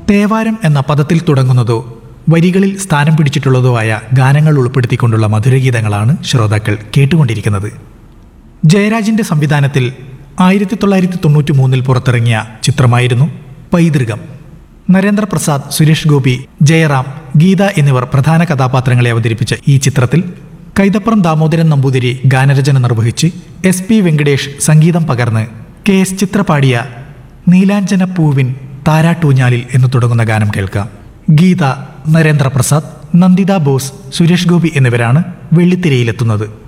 തേവാരം എന്ന പദത്തിൽ തുടങ്ങുന്നതോ വരികളിൽ സ്ഥാനം പിടിച്ചിട്ടുള്ളതോ ആയ ഗാനങ്ങൾ ഉൾപ്പെടുത്തിക്കൊണ്ടുള്ള മധുരഗീതങ്ങളാണ് ശ്രോതാക്കൾ കേട്ടുകൊണ്ടിരിക്കുന്നത് ജയരാജിന്റെ സംവിധാനത്തിൽ ആയിരത്തി തൊള്ളായിരത്തി തൊണ്ണൂറ്റി മൂന്നിൽ പുറത്തിറങ്ങിയ ചിത്രമായിരുന്നു പൈതൃകം നരേന്ദ്രപ്രസാദ് സുരേഷ് ഗോപി ജയറാം ഗീത എന്നിവർ പ്രധാന കഥാപാത്രങ്ങളെ അവതരിപ്പിച്ച ഈ ചിത്രത്തിൽ കൈതപ്പുറം ദാമോദരൻ നമ്പൂതിരി ഗാനരചന നിർവഹിച്ച് എസ് പി വെങ്കടേഷ് സംഗീതം പകർന്ന് കെ എസ് ചിത്ര പാടിയ നീലാഞ്ജന പൂവിൻ താരാട്ടൂഞ്ഞാലിൽ എന്ന് തുടങ്ങുന്ന ഗാനം കേൾക്കാം ഗീത നരേന്ദ്രപ്രസാദ് നന്ദിത ബോസ് സുരേഷ് ഗോപി എന്നിവരാണ് വെള്ളിത്തിരയിലെത്തുന്നത്